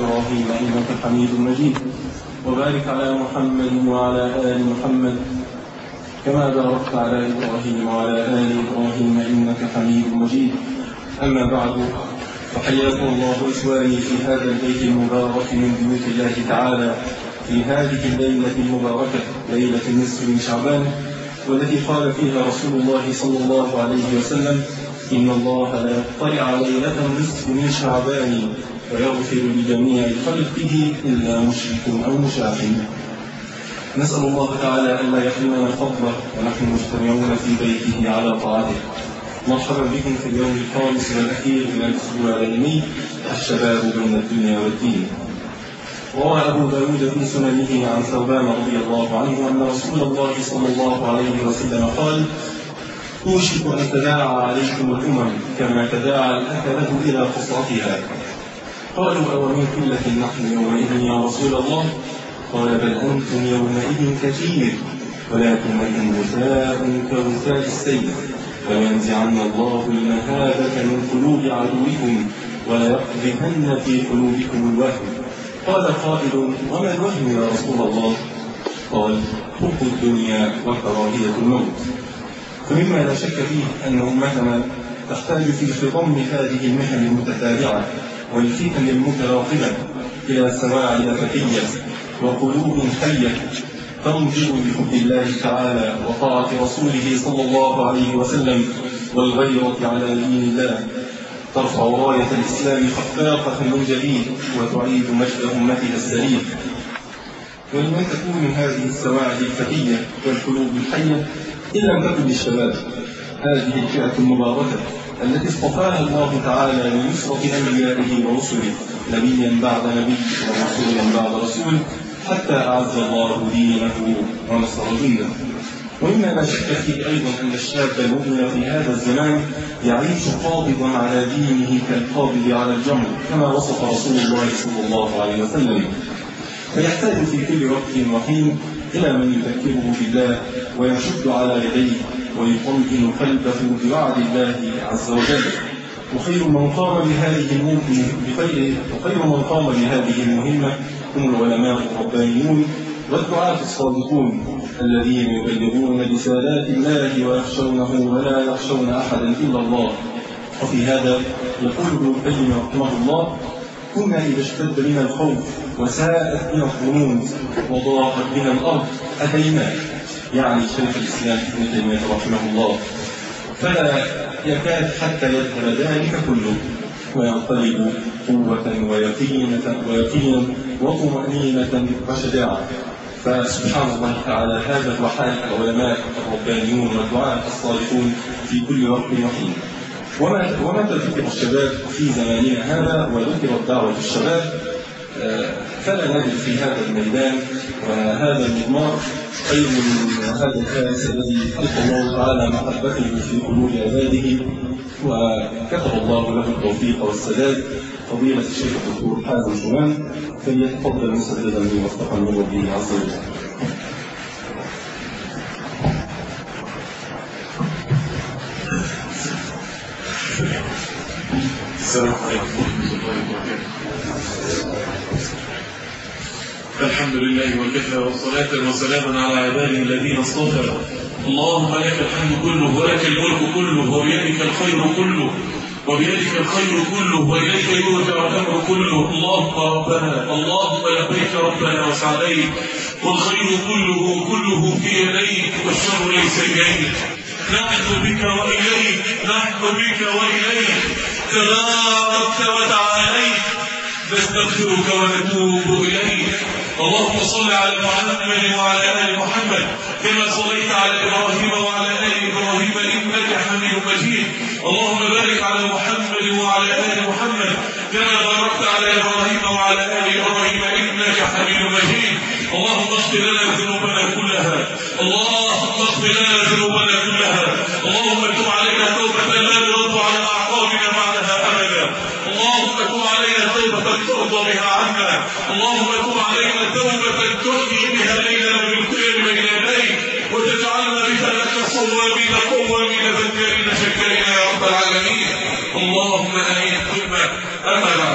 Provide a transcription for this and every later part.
إبراهيم إنك حميد مجيد وبارك على محمد وعلى آل محمد كما باركت على إبراهيم وعلى آل إبراهيم إنك حميد مجيد أما بعد فحياكم الله إخواني في هذا البيت المبارك من بيوت الله تعالى في هذه الليلة المباركة ليلة النصف من شعبان والتي قال فيها رسول الله صلى الله عليه وسلم إن الله لا يطلع ليلة النصف من شعبان ويغفر لجميع خلقه إلا مشرك أو مشاق نسأل الله تعالى ألا يحرمنا فضله ونحن مجتمعون في بيته على طاعته مرحبا بكم في اليوم الخامس والأخير من الأسبوع العلمي الشباب بين الدنيا والدين روى أبو داود في سننه عن ثوبان رضي الله عنه أن رسول الله صلى الله عليه وسلم قال أوشك أن تداعى عليكم الأمم كما تداعى الأكلة إلى قصرتها قالوا أو من قلة نحن يومئذ يا رسول الله قال بل أنتم يومئذ كثير ولكنكم غثاء كغثاء السيل ولينزعن الله المهابة من قلوب عدوكم وليقذفن في قلوبكم الوهم قال قائل وما الوهم يا رسول الله قال حب الدنيا وكراهية الموت فمما لا شك فيه أن أمتنا تحتاج في خضم هذه المحن المتتابعة والفتن المتراقبة إلى سواعد فتية وقلوب حية تنظر بحب الله تعالى وطاعة رسوله صلى الله عليه وسلم والغيرة على دين الله ترفع راية الإسلام خفاقة من جديد وتعيد مجد أمتها السليم ولمن تكون هذه السواعد الفتية والقلوب الحية إن لم تكن للشباب هذه الفئة المباركة التي اصطفاها الله تعالى لنصرة أنبيائه ورسله نبيا بعد نبي ورسولا بعد رسول حتى أعز الله دينه ونصر جنده ومما لا شك فيه أيضا أن الشاب المؤمن في هذا الزمان يعيش قابضا على دينه كالقابض على الجمر كما وصف رسول الله صلى الله عليه وسلم فيحتاج في كل وقت وحين إلى من يذكره بالله ويشد على يديه ويطمئن قلبه بوعد الله عز وجل وخير من قام بهذه المهمة بخير وخير من قام بهذه المهمة هم العلماء الربانيون والدعاة الصادقون الذين يبلغون رسالات الله ويخشونه ولا يخشون أحدا إلا الله وفي هذا يقول ابن القيم رحمه الله كنا إذا اشتد بنا الخوف وساءت بنا الظنون وضاقت بنا الأرض أتيناك يعني شيخ الإسلام ابن تيمية رحمه الله فلا يكاد حتى يذهب ذلك كله وينقلب قوة ويقينة ويقينا وطمأنينة وشجاعة فسبحان الله تعالى هذا هو حال العلماء الربانيون والدعاء الصالحون في كل وقت وحين وما ومتى ذكر الشباب في زماننا هذا وذكرت دعوة الشباب فلا نجد في هذا الميدان وهذا المضمار خير من هذا الفارس الذي خلق الله تعالى محبته في قلوب عباده وكتب الله له التوفيق والسداد فضيلة الشيخ الدكتور حازم شومان فليتفضل مسددا موفقا من ربه عز وجل. السلام عليكم ورحمة الله وبركاته. الحمد لله وكفى وصلاة وسلاما على عباده الذين اصطفى اللهم لك الحمد كله ولك الملك كله وبيدك الخير كله وبيدك الخير كله وإليك يرجع الأمر كله اللهم ربنا اللهم لبيك ربنا وسعديك والخير كله كله في يديك والشر ليس إليك نحن بك وإليك نحن بك وإليك تباركت وتعاليت نستغفرك ونتوب إليك اللهم صل على محمد وعلى آل محمد كما صليت على إبراهيم وعلى آل إبراهيم إنك حميد مجيد اللهم بارك على محمد وعلى آل محمد كما باركت على إبراهيم وعلى آل إبراهيم إنك حميد مجيد اللهم اغفر لنا ذنوبنا كلها اللهم اغفر لنا ذنوبنا كلها اللهم تب علينا توبة لا نرد على أعقابنا بعدها أبدا اللهم تب علينا توبة ترضى بها عنا اللهم تب علينا توبة تحيي بها ليلنا بالخير بين يديك وتجعلنا بها لك صوامين قوامين ذكرين شكرين يا رب العالمين اللهم آمين ثم أما بعد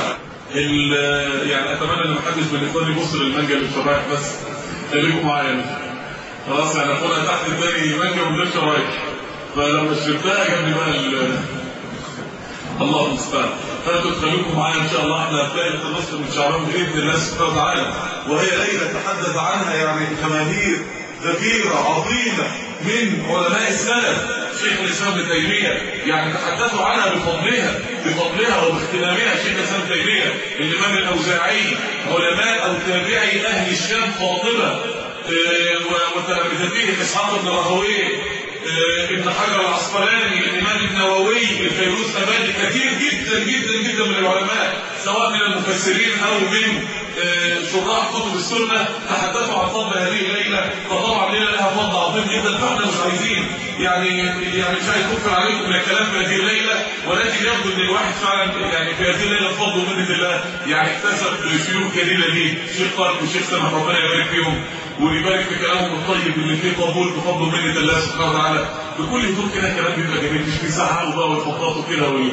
ال- يعني اتمنى ان محدش من الاخوان يبص للمانجا اللي في الشرايح بس خليكم معايا خلاص يعني اخونا تحت الثاني مانجا من غير شرايح فلما شربتها جنب بقى ال- الله المستعان فانتوا تخليكم معايا ان شاء الله احنا هتلاقي التنصر من شعبان باذن الله سبحانه وتعالى وهي ليله تحدث عنها يعني جماهير غفيره عظيمه من علماء السلف شيخ الاسلام ابن تيميه يعني تحدثوا عنها بفضلها بفضلها وباغتنامها شيخ الاسلام ابن تيميه الامام الاوزاعي علماء او تابعي اهل الشام فاطمه آه، وتلامذته اسحاق بن راهويه آه، ابن حجر العسقلاني الامام النووي الفيروز ابادي كثير جدا جدا جدا من العلماء سواء من المفسرين او من آه، شراح كتب السنه تحدثوا عن فضل هذه الليله فطبعا ليله لها فضل عظيم جدا فاحنا مش عايزين يعني يعني مش عايز اكفر عليكم من الكلام في هذه الليله ولكن يبدو ان الواحد فعلا يعني في هذه الليله بفضل ومنه الله يعني اكتسب شيوخ جليله ليه شيخ طارق وشيخ سامح ربنا يبارك فيهم ويبارك في كلامهم الطيب اللي فيه قبول بفضل ومنه الله سبحانه وتعالى بكل هدوء كده كلام بيبقى جميل مش بيزعقوا بقى ويخبطوا كده وي...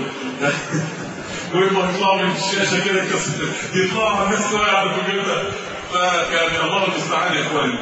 ويبقى يطلعوا من الشاشه كده كس- يطلعوا على الناس واقعه على الكمبيوتر فكان الله المستعان يا اخواني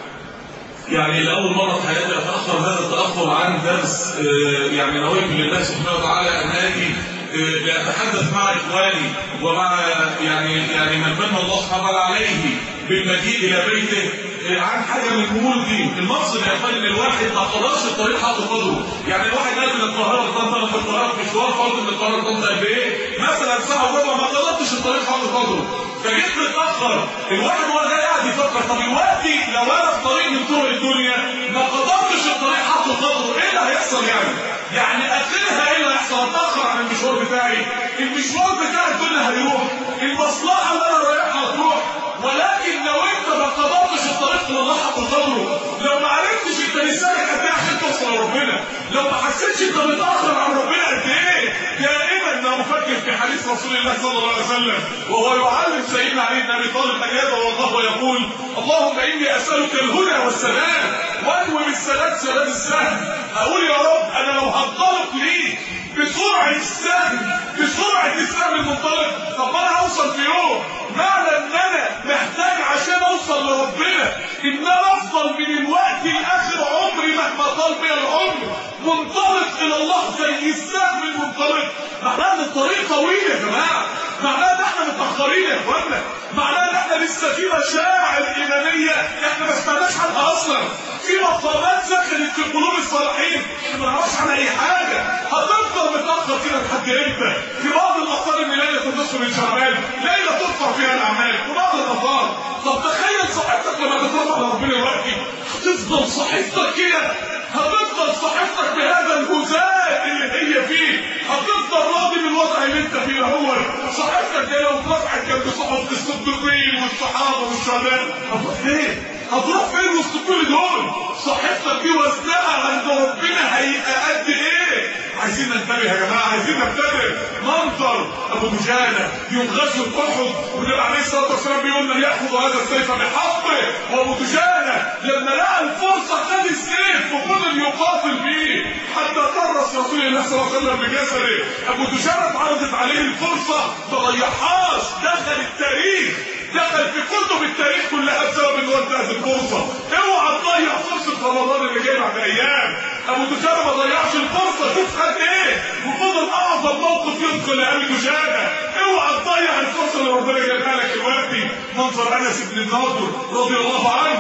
يعني لأول مرة في حياتي أتأخر هذا التأخر عن درس آه، يعني نويت لله سبحانه وتعالى أن آتي آه، لأتحدث مع إخواني ومع يعني يعني من من الله سبحانه وتعالى عليه بالمجيء إلى بيته آه، عن حاجة من أمور الدين المقصد يا إخواني إن الواحد ما قدرش الطريق حق قدره يعني الواحد نازل من القاهرة لطنطا أنا في القاهرة في مشوار فرض من القاهرة لطنطا قد إيه مثلا ساعة وربع ما قدرتش الطريق حق قدره فجيت متأخر الواحد هو جاي قاعد يفكر طب دلوقتي لو انا في طريق من طرق الدنيا ما قدرتش الطريق حق قدره ايه اللي هيحصل يعني؟ يعني اخرها ايه اللي هيحصل؟ اتاخر عن المشوار بتاعي المشوار بتاع الدنيا هيروح المصلحه اللي انا رايحها هتروح ولكن لو انت ما قدرتش الطريق لله حق قدره لو ما عرفتش انت لسانك قد ايه عشان توصل لربنا لو ما حسيتش انت متاخر عن ربنا قد ايه دائما ما افكر في حديث رسول الله صلى الله عليه وسلم وهو يعلم سيدنا علي بن ابي طالب اجابه والله يقول اللهم اني اسالك الهدى والسلام وانوي بالسلام سلام السهم اقول يا رب انا لو هنطلق ليك بسرعه السهم بسرعه السهم المنطلق طب انا هوصل في يوم معنى ان انا محتاج عشان اوصل لربنا ان انا افضل من الوقت لاخر عمري مهما طال بي العمر منطلق الى الله زي السهم المنطلق معناه ان الطريق طويل يا جماعه معناه ان احنا متاخرين يا اخوانا معناه ان احنا لسه في مشاعر ايمانيه احنا ما سمعناش عنها اصلا في مقامات سكنت في قلوب الصالحين احنا ما نعرفش عنها اي حاجه هتفضل متاخر كده لحد امتى في بعض الاقطار الميلاديه في النصف من شعبان ليله ترفع فيها الاعمال وبعض الاقطار طب تخيل صحتك لما تترفع لربنا دلوقتي هتفضل صحتك كده هتفضل صحتك بهذا الهزال اللي هي فيه هتفضل راضي بالوضع اللي انت فيه هو صحتك دي لو اترفعت جنب صحف الصديقين والصحابه والشهداء هتروح فين؟ هتروح فين وسط كل دول؟ صحتك دي وزنها عند ربنا هيبقى قد ايه؟ عايزين ننتبه يا جماعه عايزين ننتبه منظر ابو دجانه يوم غزوه احد والنبي عليه الصلاه والسلام بيقول من ياخذ هذا السيف بحقه وابو دجانه لما لقى الفرصه خد السيف وفضل يقاتل بيه حتى طرس رسول الله صلى الله عليه وسلم بجسده ابو دجانه اتعرضت عليه الفرصه ما ضيعهاش دخل التاريخ دخل في كتب التاريخ كلها بسبب ان هو انتهز الفرصه اوعى تضيع فرصه رمضان اللي جاي بعد ايام ابو دجانه ما ضيعش الفرصه شوف خد ايه وفضل اعظم موقف ينقل لابي دجانه اوعى تضيع الفرصه اللي ربنا جايبها لك دلوقتي منظر انس بن النضر رضي الله عنه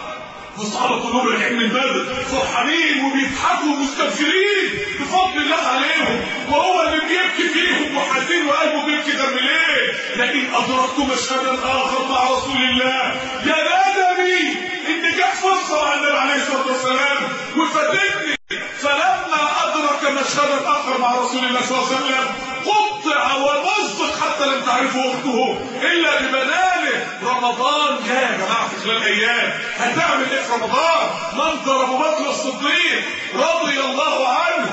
واصحاب كلهم راجعين من بدر فرحانين وبيضحكوا ومستبشرين بفضل الله عليهم وهو اللي بيبكي فيهم وحزين وقلبه بيبكي دم ليه لكن ادركت مشهدا اخر مع رسول الله يا ندمي ان جت فرصه مع النبي عليه الصلاه والسلام وفاتتني فلما ادرك مشهدا اخر مع رسول الله صلى الله عليه وسلم قطع ومزق حتى لم تعرفه اخته الا ببنانه رمضان جاي يا جماعه في خلال ايام هتعمل ايه في رمضان منظر ابو بكر الصديق رضي الله عنه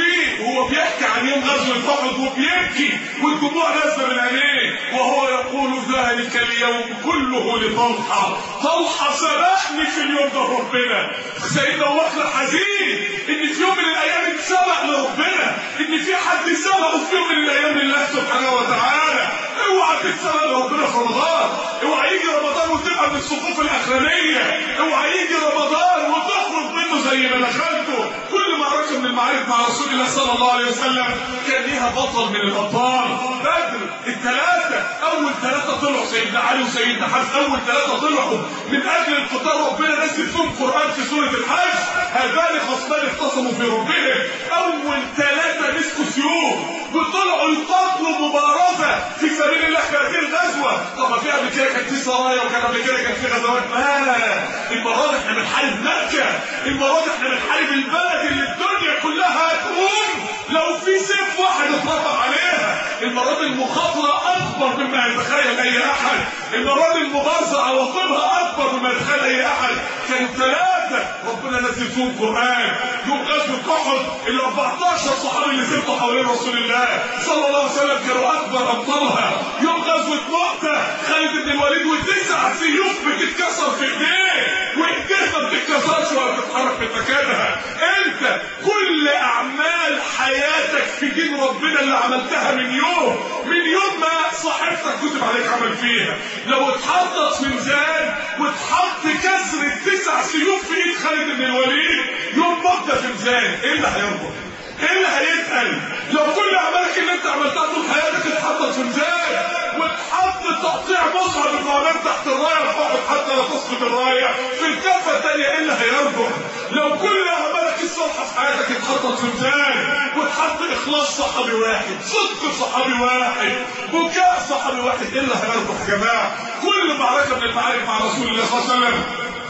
وهو بيحكي عن يوم غزوه احد وبيبكي والدموع نازله من عينيه وهو يقول ذلك اليوم كله لطلحه طلحه سبقني في اليوم ده ربنا سيدنا ابو بكر حزين ان في يوم من الايام اتسبق لربنا ان في حد سبقه في يوم من الايام لله سبحانه وتعالى اوعى تتسبق لربنا في رمضان اوعى يجي رمضان وتبقى من الصفوف الاخرانيه اوعى يجي رمضان وتخرج منه زي ما دخلته كل معركه من المعارك مع رسول الله صلى الله عليه وسلم كان ليها بطل من الابطال بدر الثلاثه اول ثلاثه طلعوا سيدنا علي وسيدنا حمزه اول ثلاثه طلعوا من اجل القتال ربنا نزل فيهم قران في سوره الحج هذان خصمان اختصموا في ربهم اول ثلاثه مسكوا سيوف وطلعوا يقاتلوا مبارزه في سبيل الله في هذه الغزوه طب ما في قبل كده كان في سرايا وكان قبل كده كان في غزوات لا المره دي احنا بنحارب مكه المره دي احنا بنحارب البلد اللي الدنيا كلها هتقوم لو في سيف واحد اترفع عليها المره دي المخاطره اكبر مما يتخيل اي احد المره دي المبارزه عواقبها اكبر مما يتخيل اي احد كانوا ثلاثه ربنا نزل فيهم قران يوم غزوه احد ال 14 صحابي اللي سبتوا حوالين رسول الله صلى الله عليه وسلم كانوا اكبر ابطالها يوم غزوه مؤته خالد بن الوليد وتسع سيوف بتتكسر في ايديه وايديه ما بتتكسرش ولا بتتحرك من مكانها انت كل اعمال حياتك في دين ربنا اللي عملتها من يوم من يوم ما صاحبتك كتب عليك عمل فيها لو اتحطت في ميزان واتحط كسر التسع سيوف في ايد خالد بن الوليد يوم مده في ميزان ايه اللي هيربط؟ ايه اللي هيتقل؟ لو كل اعمالك اللي انت عملتها طول حياتك اتحطت في ميزان واتحط تقطيع مصحف القرآن تحت الرايه فوق حتى لا تسقط الرايه في الكفه الثانيه ايه اللي هيربط؟ لو كل اعمالك الصالحه في حياتك اتحطت في ميزان واتحط اخلاص صحابي واحد صدق صحابي واحد بكاء صحابي واحد ايه اللي هيربط يا جماعه؟ كل معركه من المعارك مع رسول الله صلى الله عليه وسلم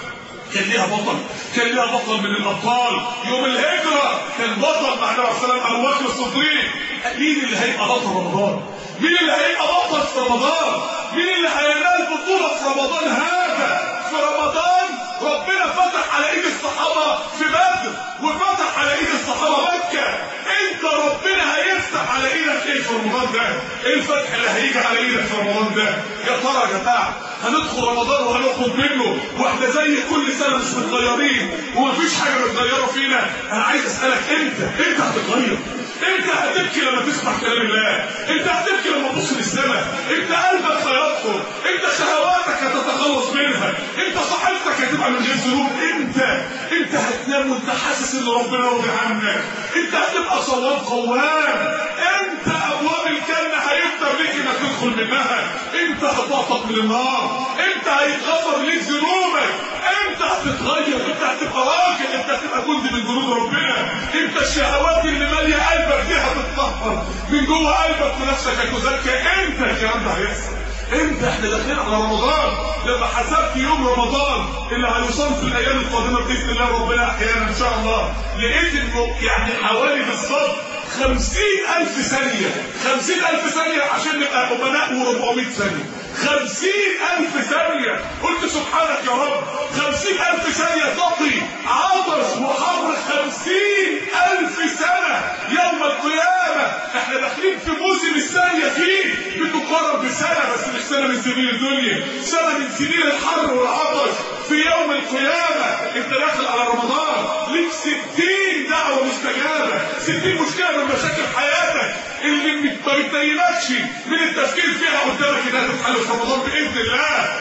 كان ليها بطل كان ليها بطل من الابطال يوم الهجره كان بطل مع النبي صلى الله عليه وسلم ابو بكر الصديق مين اللي هيبقى بطل رمضان مين اللي هيبقى بطل في رمضان مين اللي هينال بطوله في رمضان هذا في رمضان ربنا فتح على ايد الصحابه في بدر وفتح على ايد الصحابه مكه انت ربنا هيفتح على ايدك ايه في رمضان ده ايه الفتح اللي هيجي على ايدك في رمضان ده يا ترى يا جماعه هندخل رمضان وهنخرج منه واحنا زي كل سنه مش متغيرين ومفيش حاجه متغيره فينا انا عايز اسالك انت انت هتتغير انت هتبكي لما تسمع كلام الله انت هتبكي لما تبص للسماء انت قلبك هيطهر انت شهواتك هتتخلص منها انت صحتك هتبقى من غير ذنوب انت انت هتنام وانت حاسس ان ربنا راضي عنك انت هتبقى صواب قوام انت ابواب الجنه هيفتح ليك انك تدخل منها انت هتعتق من النار انت هيتغفر ليك ذنوبك انت هتتغير انت هتبقى راجل انت هتبقى جندي من جنود ربنا انت الشهوات اللي ماليه قلبك دي هتتطهر من جوه قلبك ونفسك هتزكى انت الكلام ده هيحصل انت احنا داخلين على رمضان لما حسبت يوم رمضان اللي هيصام في الايام القادمه باذن الله ربنا احيانا ان شاء الله لقيت انه يعني حوالي بالظبط خمسين ألف ثانية خمسين ألف ثانية عشان نبقى أمناء وربعمائة ثانية خمسين ألف ثانية قلت سبحانك يا رب خمسين ألف ثانية تقي عطش وحر خمسين ألف سنة يوم القيامة احنا داخلين في موسم الثانية فيه بتقارب بسنة بس مش سنة من سنين الدنيا سنة من سنين الحر والعطش في يوم القيامة انت داخل على رمضان ليك ستين دعوة مستجابة ستين مشكلة من مشاكل حياتك اللي ما بتنيمكش من التفكير فيها قدامك انها تتحل في رمضان باذن الله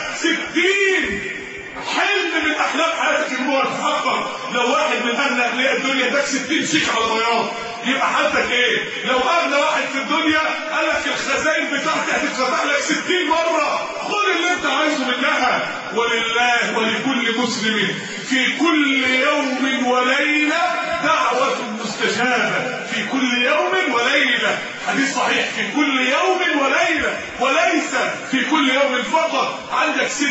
ستين حلم من احلام حياتك ان هو يتحقق لو واحد من اهل اغنياء الدنيا اداك 60 شيك على بياض يبقى حالتك ايه؟ لو اغنى واحد في الدنيا قال لك الخزائن بتاعتي هتتفتح لك 60 مره خد اللي انت عايزه منها ولله ولكل مسلم في كل يوم وليله دعوه مستجابه في كل يوم وليله حديث صحيح في كل يوم وليله وليس في كل يوم فقط عندك 60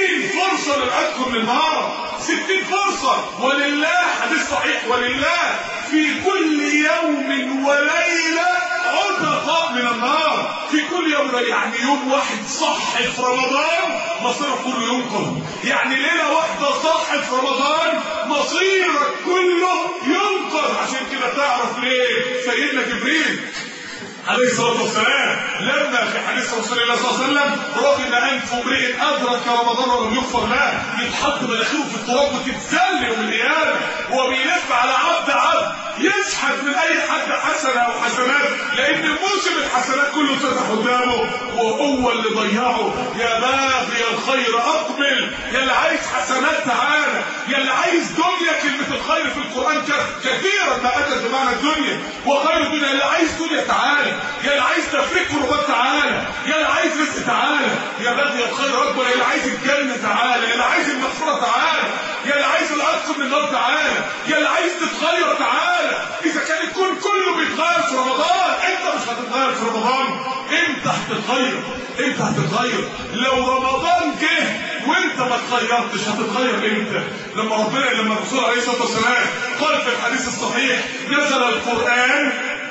فرصه للعتق من النار 60 فرصه ولله حديث صحيح ولله في كل يوم وليله عتقاء من النار في كل يوم يعني يوم واحد صح في رمضان مصيرك كله ينقذ يعني ليله واحده صح في رمضان مصيرك كله ينقذ عشان كده تعرف ليه سيدنا جبريل عليه الصلاه والسلام لما في حديث رسول الله صلى الله عليه وسلم رغم انف امرئ ادرك رمضان ولم يغفر له يتحط مناخيره في التراب وتتسل يوم القيامه وهو بيلف على عبد عبد يشحت من اي حد حسنه او حسنات لان موسم الحسنات كله اتفتح قدامه وهو اللي ضيعه يا باغي الخير اقبل يا اللي عايز حسنات تعالى يا اللي عايز دنيا كلمه الخير في القران كثيرا ما اتت بمعنى الدنيا وخير الدنيا اللي عايز دنيا تعالى يا اللي عايز تفريق كربات تعالى يا اللي عايز رزق تعالى يا باغي الخير اكبر يا اللي عايز الجنه تعالى يا اللي عايز المغفره تعالى يا اللي عايز العتق من النار تعالى يا اللي عايز تتغير تعالى اذا كان الكون كله بيتغير في رمضان انت مش هتتغير في رمضان انت هتتغير انت هتتغير لو رمضان جه وانت ما اتغيرتش هتتغير امتى لما ربنا لما الرسول عليه الصلاه والسلام قال في الحديث الصحيح نزل القران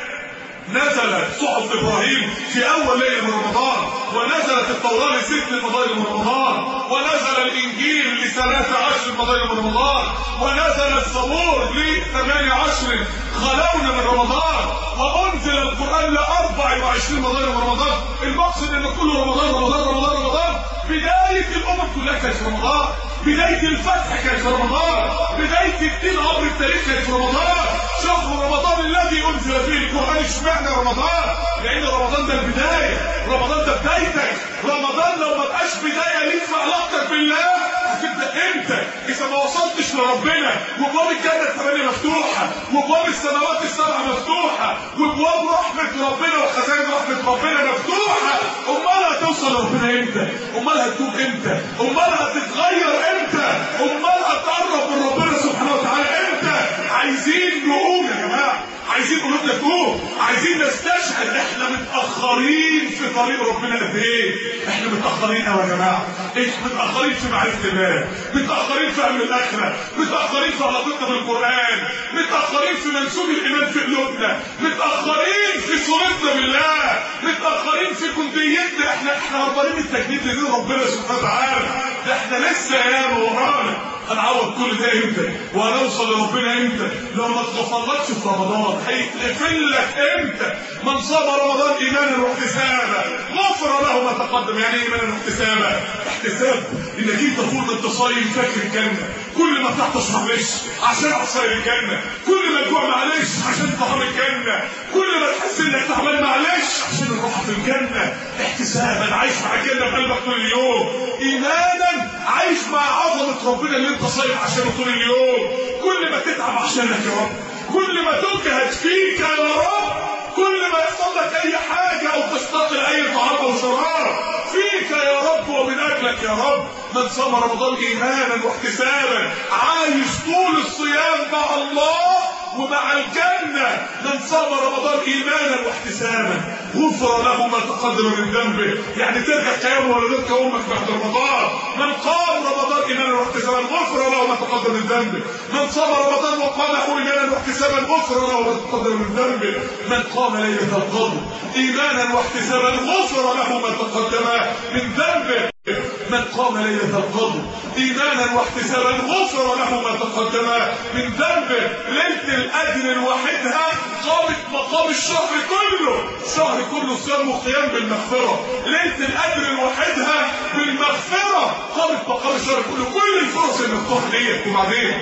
نزل صحف ابراهيم في اول ليله من رمضان ونزلت التوراه لست مضايق من رمضان ونزل الانجيل لثلاث عشر مضايق من رمضان ونزل الزبور لثمان عشر خلونا من رمضان وانزل القران لاربع وعشرين مضايق من رمضان المقصد ان كل رمضان رمضان رمضان رمضان بدايه الامم كلها كانت في رمضان بدايه الفتح كانت في رمضان بدايه الدين عبر التاريخ كانت في رمضان شهر رمضان الذي انزل فيه القران اشمعنى رمضان لان رمضان ده البدايه رمضان ده بدايتك رمضان لو ما بقاش بدايه ليك في علاقتك بالله هتبدا امتى اذا ما وصلتش لربنا وابواب الجنه الثمانيه مفتوحه وابواب السماوات السبعه مفتوحه وابواب رحمه ربنا وخزائن رحمه ربنا مفتوحه امال هتوصل لربنا امتى امال هتتوب امتى امال هتتغير امتى امال هتقرب من ربنا سبحانه وتعالى امتى عايزين نقوم يا جماعه عايزين قلوبنا تقوم عايزين نستشهد احنا متاخرين في طريق ربنا قد ايه احنا متاخرين قوي يا جماعه احنا متاخرين في معرفه الله متاخرين في امن الاخره متاخرين في علاقتنا بالقران متاخرين في منسوب الايمان في قلوبنا متاخرين في صورتنا بالله متاخرين في كنديتنا احنا احنا هربانين التجديد لدين ربنا سبحانه وتعالى ده احنا لسه ياما ورانا هنعوض كل ده امتى وهنوصل لربنا امتى لو ما اتغفرلكش في رمضان هيتقفل لك امتى من صام رمضان ايمانا واحتسابا غفر له ما تقدم يعني ايمانا واحتسابا احتساب انك انت طول ما انت صايم فاكر الجنه كل ما تعطش معلش عشان عصاير الجنه كل ما تجوع معلش عشان طعام الجنه كل ما تحس انك تعبان معلش عشان الراحه في الجنه احتسابا عايش مع الجنه في قلبك طول اليوم ايمانا عايش مع عظمه ربنا اللي انت صايم عشانه طول اليوم كل ما تتعب عشانك يا رب كل ما تجهد فيك يا رب كل ما يحصل لك اي حاجه او تستقل اي طعام او شراب فيك يا رب ومن اجلك يا رب من صام رمضان ايمانا واحتسابا عايش طول الصيام مع الله ومع الجنة من صام رمضان إيمانا واحتسابا غفر له ما تقدم من ذنبه يعني ترجع كيوم ولدتك أمك بعد رمضان من قام رمضان إيمانا واحتسابا غفر له ما تقدم من ذنبه من صام رمضان وقامه إيمانا واحتسابا غفر له ما تقدم من ذنبه من قام ليلة القدر إيمانا واحتسابا غفر له ما تقدم من ذنبه من قام ليلة القدر إيمانا واحتسابا غفر له ما تقدم من ذنبه ليلة الأجر لوحدها قامت مقام الشهر كله الشهر كله صيام وقيام بالمغفرة ليلة الأجر لوحدها بالمغفرة قامت مقام الشهر كله كل الفرص المفتوحة ديت وبعدين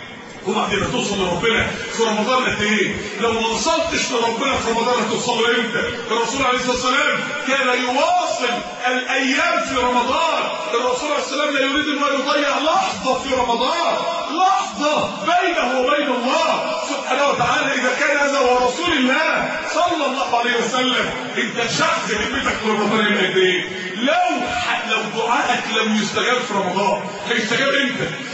وبعدين هتوصل لربنا في رمضان قد ايه؟ لو ما وصلتش لربنا في رمضان هتوصل له امتى؟ الرسول عليه الصلاه والسلام كان يواصل الايام في رمضان، الرسول عليه السلام لا يريد ان يضيع لحظه في رمضان، لحظه بينه وبين الله سبحانه وتعالى اذا كان هذا هو رسول الله صلى الله عليه وسلم انت شخص همتك في رمضان قد ايه؟ لو لو دعائك لم يستجاب في رمضان هيستجاب امتى؟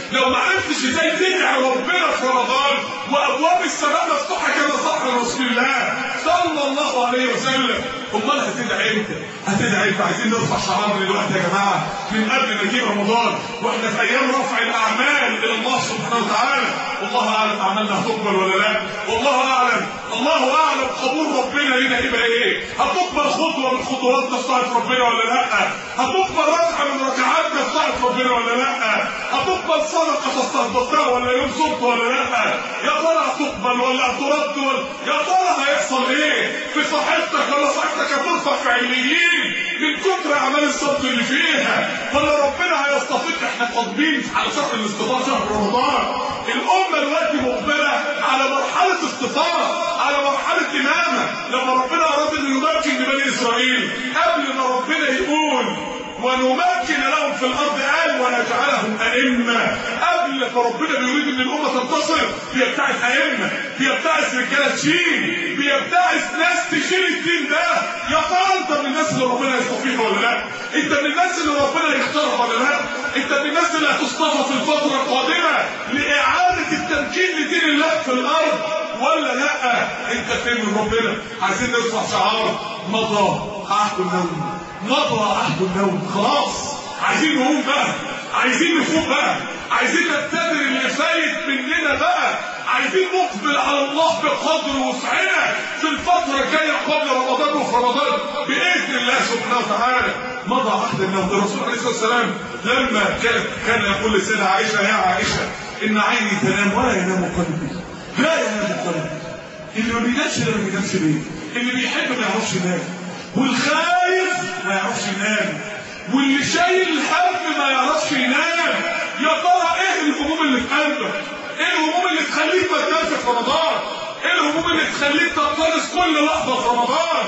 لو ما عرفتش ازاي تدعي ربنا في رمضان وابواب السماء مفتوحه كما صح رسول الله صلى الله عليه وسلم امال هتدعي امتى؟ هتدعي امتى؟ عايزين نرفع شعارنا دلوقتي يا جماعه من قبل ما يجي رمضان واحنا في ايام رفع الاعمال الى الله سبحانه وتعالى والله اعلم اعمالنا هتقبل ولا لا والله اعلم الله اعلم قبول ربنا لنا يبقى ايه هتقبل خطوه من خطواتنا في طاعه ربنا ولا لا هتقبل ركعه من ركعاتنا في طاعه ربنا ولا لا هتقبل صدقه استهبطتها ولا يوم صمت ولا لا يا ترى هتقبل ولا هترد ولا يا ترى هيحصل ايه في صحتك ولا صحتك هترفع في عليين من كتر اعمال الصبر اللي فيها ولا ربنا هيستفيد احنا قادمين على شهر الاستفاء شهر رمضان الامه دلوقتي مقبله على مرحله استفاء على مرحله امامه لما ربنا اراد ان يمكن لبني اسرائيل قبل ما ربنا يقول ونمكن لهم في الارض قال ونجعلهم ائمه قبل ما ربنا بيريد ان الامه تنتصر بيبتعث ائمه بيبتعث رجاله تشيل بيبتعث ناس تشيل الدين ده يا ترى انت من الناس اللي ربنا يصطفيها ولا لا؟ انت من الناس اللي ربنا يختارها ولا لا؟ انت من الناس اللي هتصطفى في الفتره القادمه لاعاده التمكين لدين الله في الارض ولا لا؟ انت فين من ربنا؟ عايزين نرفع شعار مضى عهد النوم مضى عهد النوم خلاص عايزين نقوم بقى عايزين نفوق بقى عايزين نبتدر اللي فايت مننا بقى عايزين نقبل على الله بقدر وسعنا في الفترة الجاية قبل رمضان وفي رمضان بإذن الله سبحانه وتعالى مضى عهد النوم الرسول عليه الصلاة والسلام لما كان كان يقول للسيدة عائشة يا عائشة إن عيني تنام ولا ينام قلبي لا ينام قلبي اللي ما بينامش ده ما بينامش ليه اللي بيحب ما يعرفش ينام والخايف ما يعرفش ينام واللي شايل الهم ما يعرفش ينام يا ترى ايه الهموم اللي في قلبك ايه الهموم اللي تخليك ما تنامش في رمضان ايه الهموم اللي تخليك تقتنص كل لحظه في رمضان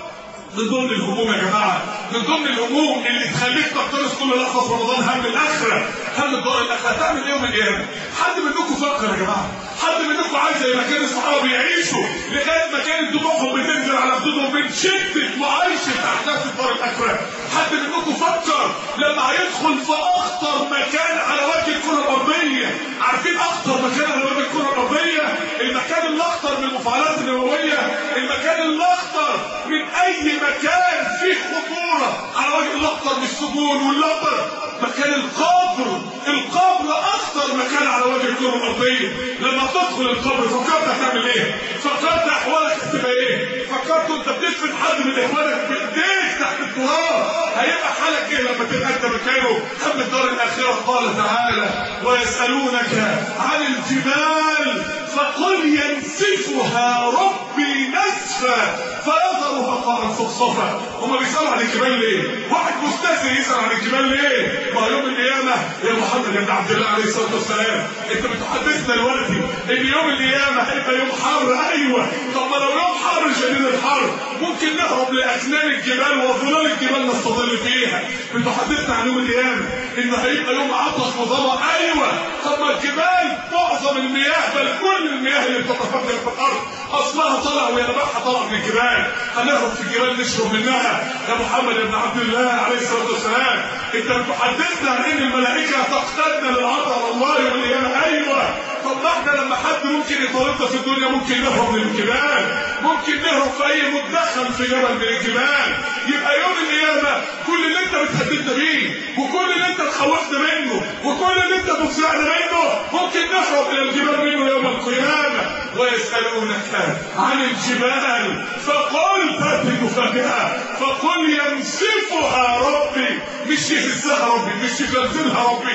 من ضمن الهموم يا جماعه من ضمن الهموم اللي تخليك تقتنص كل لحظه في رمضان هم الاخره هم الدار الاخره هتعمل ايه يوم القيامه حد منكم فكر يا جماعه حد منكم عايز زي ما كان الصحابه بيعيشوا لغايه ما كانت دموعهم بتنزل على خدودهم من شده معايشه احداث الدار الاخره حد منكم فكر لما هيدخل في اخطر مكان على وجه الكره الارضيه عارفين اخطر مكان على وجه الكره الارضيه المكان الاخطر من المفاعلات النوويه المكان الاخطر من اي مكان فيه خطوره على وجه الاخطر من السجون والاخطر مكان القبر القبر اخطر مكان على وجه الكره الارضيه لما تدخل القبر فكرت هتعمل ايه فكرت احوالك هتبقى ايه فكرت انت بتدفن حد من اخوانك بايديك تحت التراب هيبقى حالك ايه لما تبقى انت مكانه هم الدار الاخره قال تعالى ويسالونك عن الجبال فقل ينسفها ربي نسفا فيظهرها قاعا صفصفا هم بيسالوا عن الجبال ليه؟ واحد مستهزئ يسال عن الجبال ليه؟ ما يوم القيامه يا محمد يا ابن عبد الله عليه الصلاه والسلام انت بتحدثنا دلوقتي ان يوم القيامه هيبقى يوم حر ايوه طب ما لو يوم حر شديد الحر ممكن نهرب لاكنان الجبال وظلال الجبال نستظل فيها بتحدثنا عن يوم القيامه ان هيبقى يوم عطش وظما ايوه طب ما الجبال معظم المياه بل كل المياه اللي بتتفجر في الارض اصلها طلع وينبعها طلع من الجبال هنهرب في الجبال نشرب منها يا محمد بن عبد الله عليه الصلاه والسلام انت بتحدثنا عن ان الملائكه تقتدنا للعطاء والله يوم القيامه ايوه طب ما احنا لما حد ممكن يطاردنا في الدنيا ممكن نهرب من الجبال ممكن نهرب في اي مدخل في جبل من الجبال يبقى يوم القيامه كل اللي انت بتهددنا بيه وكل اللي انت تخوفنا منه وكل اللي انت بتسرعنا منه ممكن نهرب الى الجبال منه يوم القيامه ويسالونك عن الجبال فقل فاتي مفاجاه فقل ينسفها ربي مش يهزها ربي مش يزلزلها ربي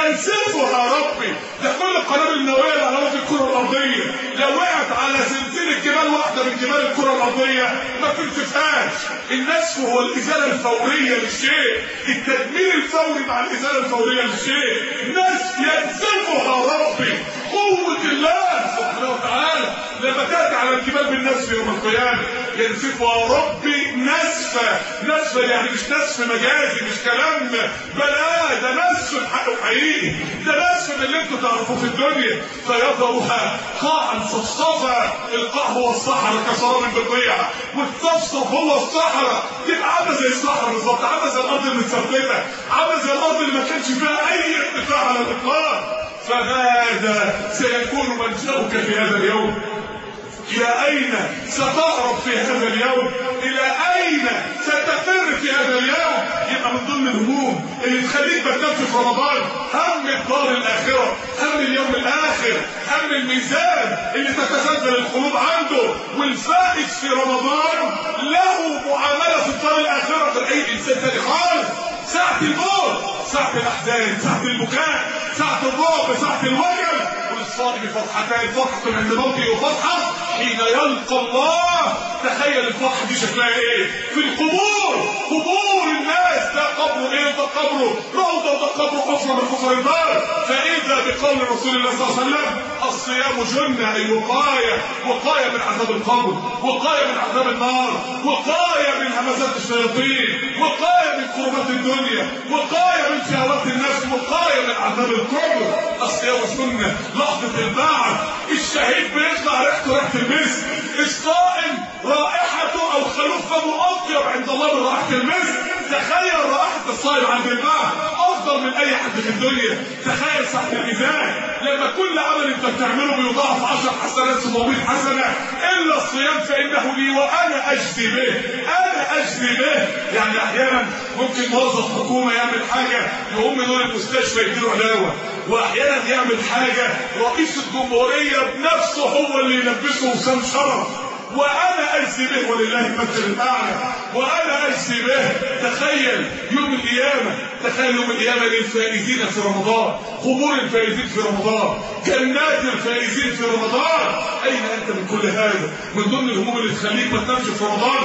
ينسفها ربي ده كل القنابل النوويه اللي على وجه الكره الارضيه لو وقعت على سلسله جبال واحده من جبال الكره الارضيه ما تنسفهاش النسف هو الازاله الفوريه للشيء التدمير الفوري مع الازاله الفوريه للشيء نسف ينسفها ربي قوه الله سبحانه وتعالى لما تاتي على الجبال بالنسف يوم القيامه ينسفها ربي نسفا نسفا يعني مش نسف مجازي مش كلام بلا ده نسف حقيقي ده نسف من اللي انتوا تعرفوه في الدنيا فيظهرها قاعا صفصفا القاع هو الصحراء كسراب البقيع والصفصف هو الصحراء تبقى عامله زي الصحراء بالظبط عامله زي الارض المتثبته عامله زي الارض اللي ما كانش فيها اي ارتفاع على الاطلاق فماذا سيكون منشأك في هذا اليوم إلى أين ستهرب في هذا اليوم إلى أين ستفر في هذا اليوم يبقى من ضمن الهموم اللي تخليك ما تنامش في رمضان هم الدار الآخرة هم اليوم الآخر هم الميزان اللي تتزلزل القلوب عنده والفائز في رمضان له معاملة في الدار الآخرة غير أي إنسان تاني خالص ساعة الموت ساعة الأحزان ساعة البكاء ساعة الرعب ساعة الوجل وللصائم فرحتان فرحة عند موته وفرحة حين يلقى الله تخيل الفرحة دي شكلها ايه في القبور قبور الناس ده قبره ايه ده قبره روضة ده قبره حفرة من حفر النار فاذا بقول رسول الله صلى الله عليه وسلم الصيام جنة اي وقاية وقاية من عذاب القبر وقاية من عذاب النار وقاية من همزات الشياطين وقاية من كربات الدنيا وقاية من شهوات النفس وقاية من عذاب القبر الصيام جنة لحظة البعث الشهيد بيطلع ريحته ريحة المسك الصائم رائحته او خلوفه اطيب عند الله من رائحه المسك تخيل رائحه الصائم عند البعث افضل من اي حد في الدنيا تخيل ساعه الميزان لما كل عمل انت بتعمله بيضاعف 10 حسنات 700 حسنه الا الصيام فانه لي وانا اجزي به انا اجزي به يعني احيانا ممكن موظف حكومه يعمل حاجه يقوم من دور المستشفى يديله علاوه واحيانا يعمل حاجه رئيس الجمهوريه بنفسه هو اللي يلبسه وسام شرف وانا اجزي به ولله المثل الاعلى وانا اجزي به تخيل يوم القيامه تخيل يوم القيامه للفائزين في رمضان قبور الفائزين في رمضان جنات الفائزين في رمضان اين انت من كل هذا من ضمن الهموم اللي تخليك ما تنامش في رمضان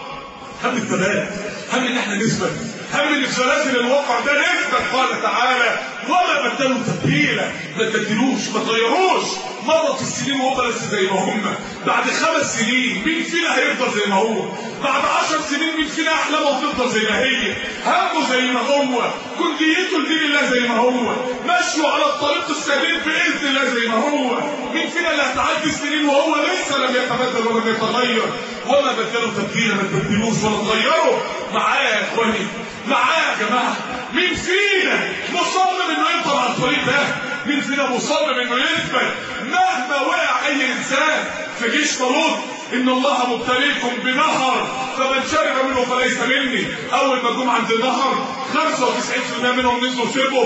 هم الثبات هم ان احنا نثبت هم ان في سلاسل الواقع ده نثبت قال تعالى ولا بدلوا تبديلا ما تبدلوش ما تغيروش مرت السنين وهم لسه زي ما هم بعد خمس سنين مين فينا هيفضل زي ما هو بعد عشر سنين مين فينا احلامه هتفضل زي ما هي همه زي ما هو كليته لدين الله زي ما هو مشوا على الطريق السليم باذن الله زي ما هو مين فينا اللي هتعدي السنين وهو لسه لم يتبدل ولم يتغير وما بدلوا تبديلا ما تبدلوش ولا تغيروا معايا يا اخواني معايا يا جماعه مين فينا مصمم انه يفضل على الطريق ده مين فينا مصمم انه يثبت مهما وقع اي انسان في جيش طالوت ان الله مبتليكم بنهر فمن شرب منه فليس مني اول ما جم عند النهر 95% منهم نزلوا شربوا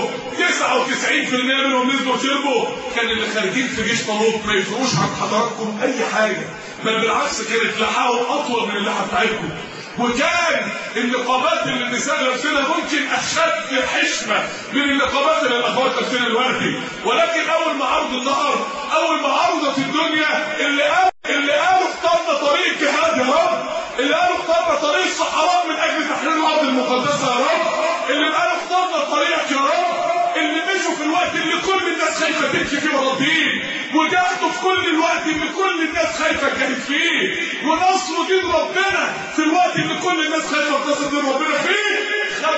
99% منهم نزلوا شربوا كان اللي خارجين في جيش طالوت ما يفرقوش عن حضراتكم اي حاجه بل بالعكس كانت لحاهم اطول من اللحى بتاعتكم وكان النقابات اللي النساء لابسينها ممكن اشد حشمه من النقابات اللي الاخوات لابسينها دلوقتي ولكن اول ما عرضوا النهر اول ما عرضت الدنيا اللي قال اللي قالوا اخترنا طريق الجهاد يا رب اللي قالوا اخترنا طريق الصحراء من اجل تحرير الارض المقدسه يا رب اللي قالوا اخترنا طريقك يا رب اللي مشوا في الوقت اللي كل الناس خايفه تمشي فيه ورا الدين وجاهدوا في كل الوقت اللي كل الناس خايفه تجاهد فيه ونصروا دين ربنا في الوقت اللي كل الناس خايفه تنصر دين ربنا فيه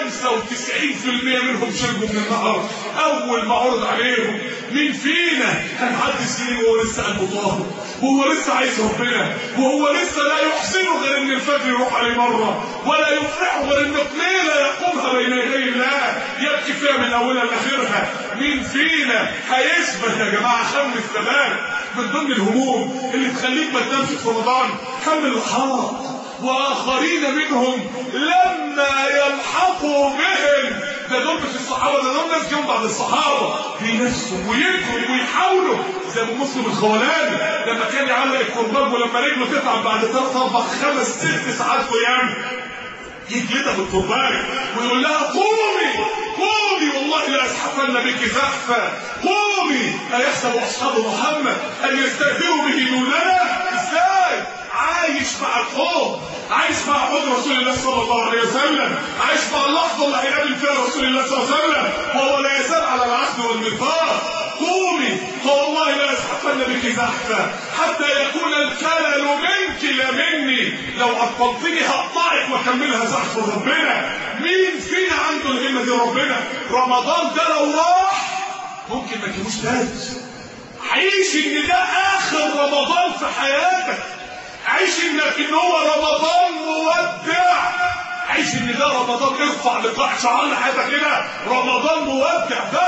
95% منهم شربوا من النهر اول ما عرض عليهم مين فينا هنعدي سنين وهو لسه قلبه طاهر وهو لسه عايز ربنا وهو لسه لا يحسنه غير ان الفجر يروح عليه مره ولا يفرحه غير ان قليله يقومها بين يدي الله يبكي فيها من اولها لاخرها مين فينا هيثبت يا جماعه هم الثبات من ضمن الهموم اللي تخليك ما تنامش في رمضان هم الاحراق واخرين منهم لما يلحقوا بهم ده دول مش الصحابه ده دول ناس جم بعد الصحابه بينسوا ويجروا ويحاولوا زي ابو مسلم الخولاني لما كان يعلق القربان ولما رجله تتعب بعد ثلاث اربع خمس ست ساعات قيام يجلدها بالقربان ويقول لها قومي قومي والله لأزحفن بك زحفا قومي أيحسب أصحاب محمد أن يستهدروا به دوننا إزاي عايش مع الخوف عايش مع حضن رسول الله صلى الله عليه وسلم عايش مع اللحظة اللي هيقابل فيها رسول الله صلى الله عليه وسلم وهو لا يزال على العهد والميثاق قومي فوالله لا يزحفن بك زحفا حتى يكون الكلل منك لا مني لو عطلتني هقطعك واكملها زحف ربنا مين فينا عنده الهمه دي ربنا رمضان ده لو راح ممكن ما تجيبوش تاني عيش ان ده اخر رمضان في حياتك عيش انك ان هو رمضان مودع عيش ان ده رمضان ارفع لقاع شعار حياتك كده رمضان مودع بس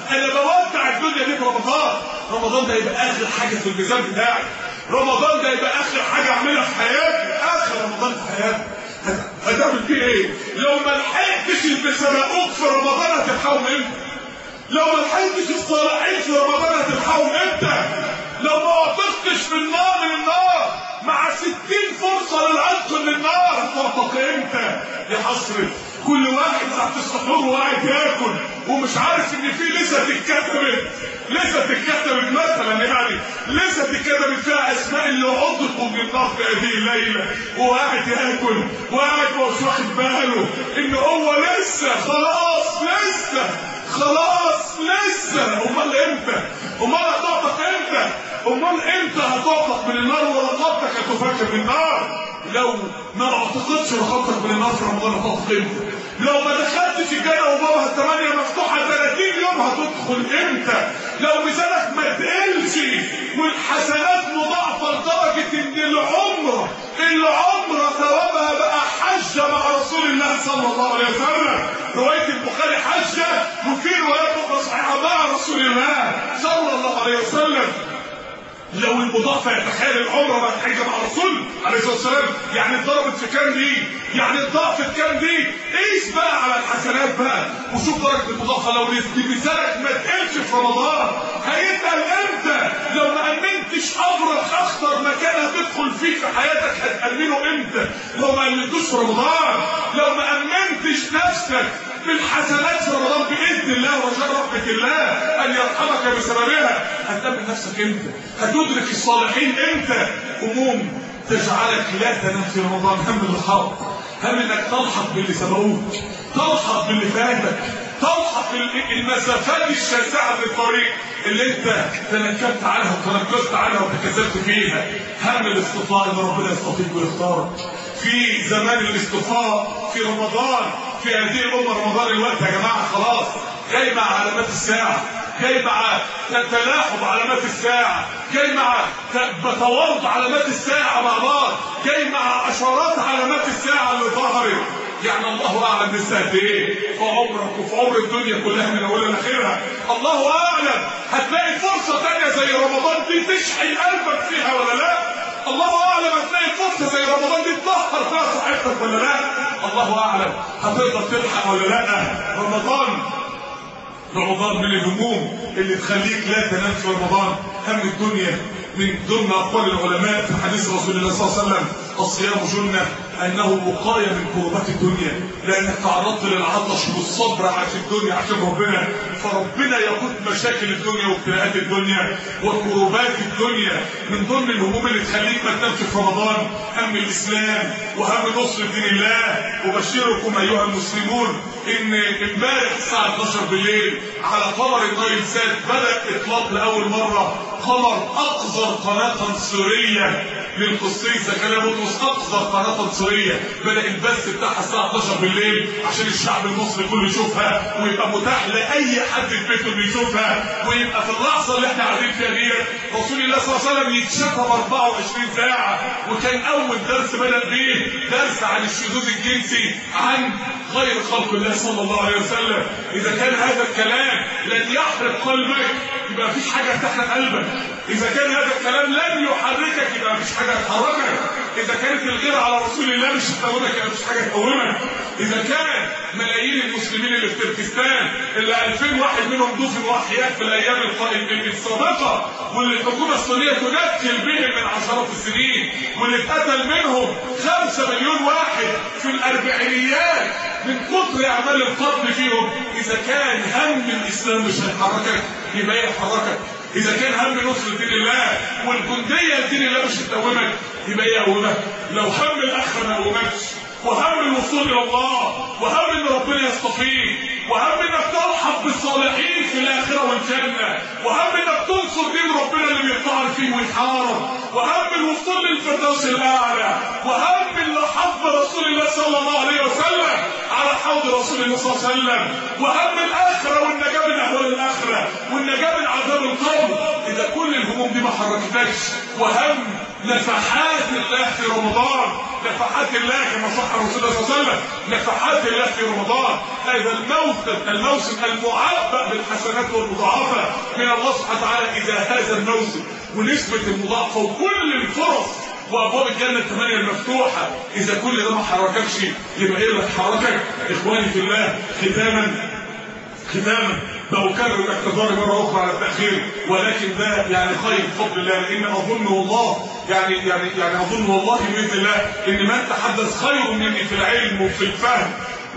انا بودع الدنيا دي في رمضان رمضان ده يبقى اخر حاجه في الميزان بتاعي رمضان ده يبقى اخر حاجه اعملها في حياتي اخر رمضان في حياتي هتعمل فيه ايه لو ما لحقتش اللي سبقوك في رمضان هتلحقهم امتى لو ما لحقتش الصالحين في رمضان هتلحقهم امتى لو ما وقفتش في النار من النار مع ستين فرصة للعتق من النار هتوفق امتى يا حسرة كل واحد ساعة السحور وقاعد ياكل ومش عارف ان في لسه اتكتبت لسه اتكتبت مثلا يعني لسه اتكتبت فيها اسماء اللي عضقوا من النار في هذه الليله وقاعد ياكل وقاعد مش واخد باله ان هو لسه خلاص لسه خلاص لسه امال امتى امال هتعتق امتى امال امتى هتعتق من النار ورقبتك هتفك من النار لو ما اعتقدش رقبتك من النار في رمضان هتعتق امتى لو ما دخلتش الجنه وبابها الثمانيه مفتوحه 30 يوم هتدخل امتى لو ميزانك ما تقلش والحسنات مضاعفه لدرجه ان العمره العمره ثوابها بقى حجه مع رسول الله صلى الله عليه وسلم روايه البخاري حجه وفي روايات اخرى صحيحه مع رسول الله صلى الله عليه وسلم لو المضاعفة يتخيل العمرة بقت حاجة مع الرسول عليه الصلاة والسلام يعني اتضربت في كام دي يعني اتضاعفت كام دي قيس بقى على الحسنات بقى وشوف درجة المضاعفة لو لسانك ما تقلش في رمضان هيتقل امتى لو ما امنتش ابرز اخطر مكان هتدخل فيه في حياتك هتأمنه امتى لو ما امنتوش في رمضان لو ما امنتش نفسك بالحسنات في رمضان باذن الله ورجاء رحمه الله ان يرحمك بسببها هتأمن نفسك امتى هتدرك الصالحين امتى هموم تجعلك لا تنام في رمضان هم الحرب هم انك تلحق باللي سبقوك تلحق باللي فاتك تلحق المسافات الشاسعه في الطريق اللي انت تنكبت عنها وتنكست عنها وتكسلت فيها هم الاصطفاء ان ربنا يصطفيك ويختارك في زمان الاصطفاء في رمضان في هذه الامه رمضان الوقت يا جماعه خلاص جاي مع علامات الساعه جاي مع تلاحم علامات الساعة جاي مع توارد علامات الساعة مع بعض جاي مع اشارات علامات الساعة اللي ظهرت يعني الله اعلم لسه قد ايه في عمرك وفي عمر الدنيا كلها من اولها لاخرها الله اعلم هتلاقي فرصه ثانيه زي رمضان دي تشحن قلبك فيها ولا لا الله اعلم هتلاقي فرصه زي رمضان دي تطهر فيها صحتك ولا لا الله اعلم هتقدر تلحق ولا لا رمضان رمضان من الهموم اللي تخليك لا تنام في رمضان هم الدنيا من ضمن اقوال العلماء في حديث رسول الله صلى الله عليه وسلم الصيام جنه انه وقايه من كربات الدنيا لانك تعرضت للعطش والصبر عشان الدنيا عشان ربنا فربنا يقود مشاكل الدنيا وابتلاءات الدنيا وكروبات الدنيا من ضمن الهموم اللي تخليك ما تنامش في رمضان هم الاسلام وهم نصر دين الله وبشركم ايها المسلمون ان امبارح الساعه 12 بالليل على قمر النايل سات بدا اطلاق لاول مره قمر اقذر قناه سوريه للقصيصه كلام بطرس اقذر قناه سوريه بدا البث بتاعها الساعه 12 بالليل عشان الشعب المصري كله يشوفها ويبقى متاح لاي حد في بيته انه يشوفها ويبقى في اللحظه اللي احنا قاعدين فيها دي رسول الله صلى الله عليه وسلم يتشتم 24 ساعه وكان اول درس بدا بيه درس عن الشذوذ الجنسي عن غير خلق الله صلى الله عليه وسلم اذا كان هذا الكلام لن يحرق قلبك يبقى مفيش حاجه تحرق قلبك اذا كان هذا الكلام لن يحركك يبقى مفيش حاجه تحركك اذا كانت الغيره على رسول الله مش هتقومك يبقى مفيش حاجه تقومك اذا كان ملايين المسلمين اللي في تركستان اللي 2000 واحد منهم دفنوا احياء في الايام السابقه واللي الحكومه الصينيه تنكل بهم من عشرات السنين واللي اتقتل منهم 5 مليون واحد في الاربعينيات من كتر اعمال القتل فيهم اذا كان هم الاسلام مش هيحركك يبقى يحركك اذا كان هم نصر دين الله والجنديه لدين الله مش هتقومك يبقى يقومك لو هم الاخره ما قومكش وهم الوصول الى الله وهم ان ربنا يصطفيك وهم انك تلحق بالصالحين في الاخره والجنه وهم انك تنصر دين ربنا اللي بيطعن فيه ويحارب وهم الوصول للفردوس الاعلى وهم اللي حب رسول الله صلى الله عليه وسلم على حوض رسول الله صلى الله عليه وسلم وهم الاخره والنجاه من اهوال الاخره والنجاه من عذاب القبر اذا كل الهموم دي ما حركتكش وهم نفحات الله في رمضان نفحات الله كما صح الرسول صلى الله عليه وسلم نفحات الله في رمضان هذا الموسم الموسم المعبأ بالحسنات والمضاعفة من الله سبحانه وتعالى إذا هذا الموسم ونسبة المضاعفة وكل الفرص وابواب الجنه الثمانيه المفتوحه اذا كل ده ما حرككش يبقى ايه اللي حركك اخواني في الله ختاما ختاما بأكرر اعتذاري مرة أخرى على التأخير ولكن ده يعني خير بفضل الله لأن أظن والله يعني يعني يعني أظن والله بإذن الله إن من تحدث خير مني في العلم وفي الفهم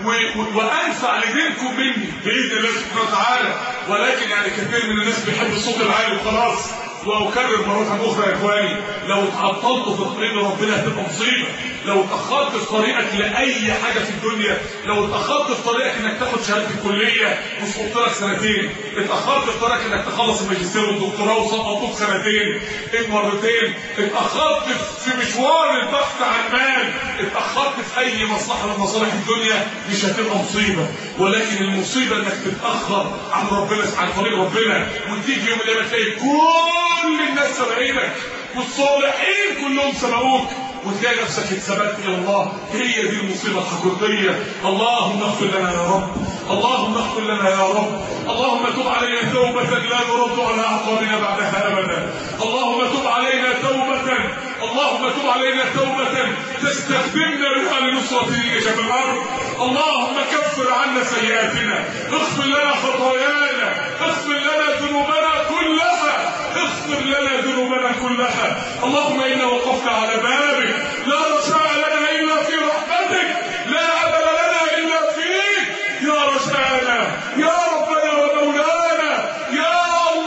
وأنفع لدينكم مني بإذن الله سبحانه وتعالى ولكن يعني كثير من الناس بيحب الصوت العالي وخلاص واكرر مرة اخرى يا اخواني لو اتعطلت في طريق ربنا هتبقى مصيبة لو اتاخرت في طريقك لاي حاجة في الدنيا لو اتاخرت في طريقك انك تاخد شهادة الكلية وسقطت لك سنتين اتاخرت في طريقك انك تخلص الماجستير والدكتوراه وسقطوك سنتين مرتين اتاخرت في مشوار البحث عن مال اتاخرت في اي مصلحة من مصالح الدنيا مش هتبقى مصيبة ولكن المصيبة انك تتاخر عن ربنا عن طريق ربنا وتيجي يوم القيامة تلاقي كل كل الناس سبقينك والصالحين كلهم سبقوك وتلاقي نفسك اتثبت الى الله هي دي المصيبه الحقيقيه اللهم اغفر لنا يا رب اللهم اغفر لنا يا رب اللهم تب علينا توبه لا نرد على اعقابنا بعدها ابدا اللهم تب علينا توبه اللهم تب علينا توبه تستخدمنا بها لنصره دينك في الارض اللهم كفر عنا سيئاتنا اغفر لنا خطايانا اغفر لنا ذنوبنا كلها اغفر لنا ذنوبنا كلها اللهم انا وقفنا على بابك لا رجاء لنا الا في رحمتك لا امل لنا الا فيك يا رجاءنا يا ربنا ومولانا يا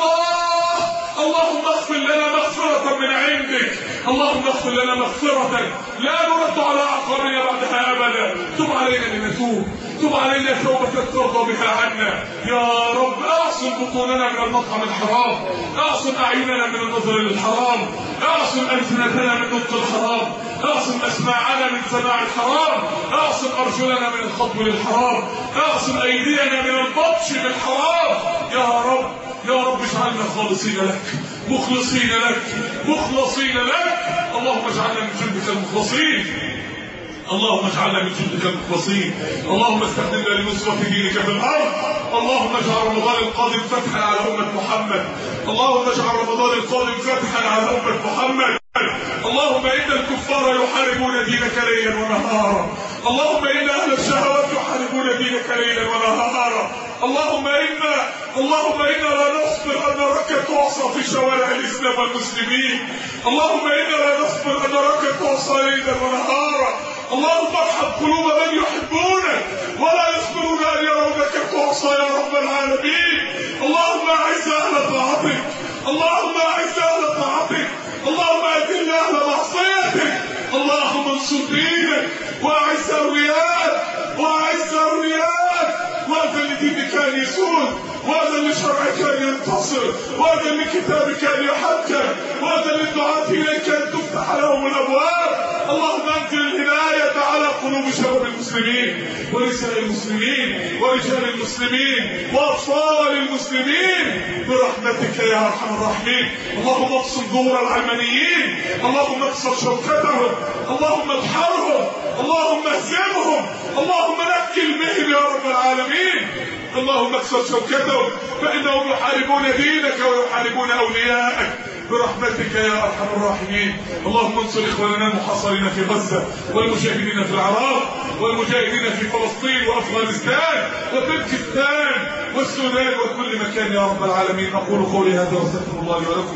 الله اللهم اغفر لنا مغفرة من عندك اللهم اغفر لنا مغفرة لا نرد على اعقابنا بعدها ابدا تب علينا لنتوب تب علينا توبة ترضى بها عنا يا رب اعصم بطوننا من المطعم الحرام اعصم اعيننا من النظر للحرام اعصم السنتنا من نطق الحرام اعصم اسماعنا من سماع الحرام اعصم ارجلنا من الخطب للحرام اعصم ايدينا من البطش بالحرام يا رب يا رب اجعلنا خالصين لك مخلصين لك مخلصين لك اللهم اجعلنا من جندك المخلصين اللهم اجعلنا من جندك المخلصين اللهم استخدمنا لنصرة دينك في الأرض اللهم اجعل رمضان القادم فتحا على أمة محمد اللهم اجعل رمضان القادم فتحا على أمة محمد اللهم إن الكفار يحاربون دينك ليلا ونهارا اللهم إن أهل الشهوات يحاربون دينك ليلا ونهارا اللهم إنا اللهم إنا لا نصبر أن نراك تعصى في شوارع الإسلام والمسلمين اللهم إنا لا نصبر أن نراك تعصى ليلا ونهارا اللهم ارحم قلوب من يحبونك ولا يصبرون ان يرونك تعصى يا رب العالمين اللهم اعز اهل طاعتك اللهم اعز اهل طاعتك اللهم اذل اهل معصيتك اللهم انصر دينك واعز اولياءك واعز اولياءك واذن لدينك ان يسود واذن لشرعك ان ينتصر واذن لكتابك ان يحكم واذن للدعاة اليك ان تفتح لهم الابواب اللهم انزل الهداية على قلوب شباب المسلمين ونساء المسلمين ورجال المسلمين واطفال المسلمين برحمتك يا ارحم الراحمين اللهم ابسط دور العلمانيين اللهم اكسر شوكتهم اللهم ادحرهم اللهم اهزمهم اللهم نكل بهم يا رب العالمين اللهم اكسر شوكتهم فانهم يحاربون دينك ويحاربون اولياءك برحمتك يا ارحم الراحمين اللهم انصر اخواننا المحاصرين في غزه والمجاهدين في العراق والمجاهدين في فلسطين وافغانستان وتركستان والسودان وكل مكان يا رب العالمين اقول قولي هذا واستغفر الله لي ولكم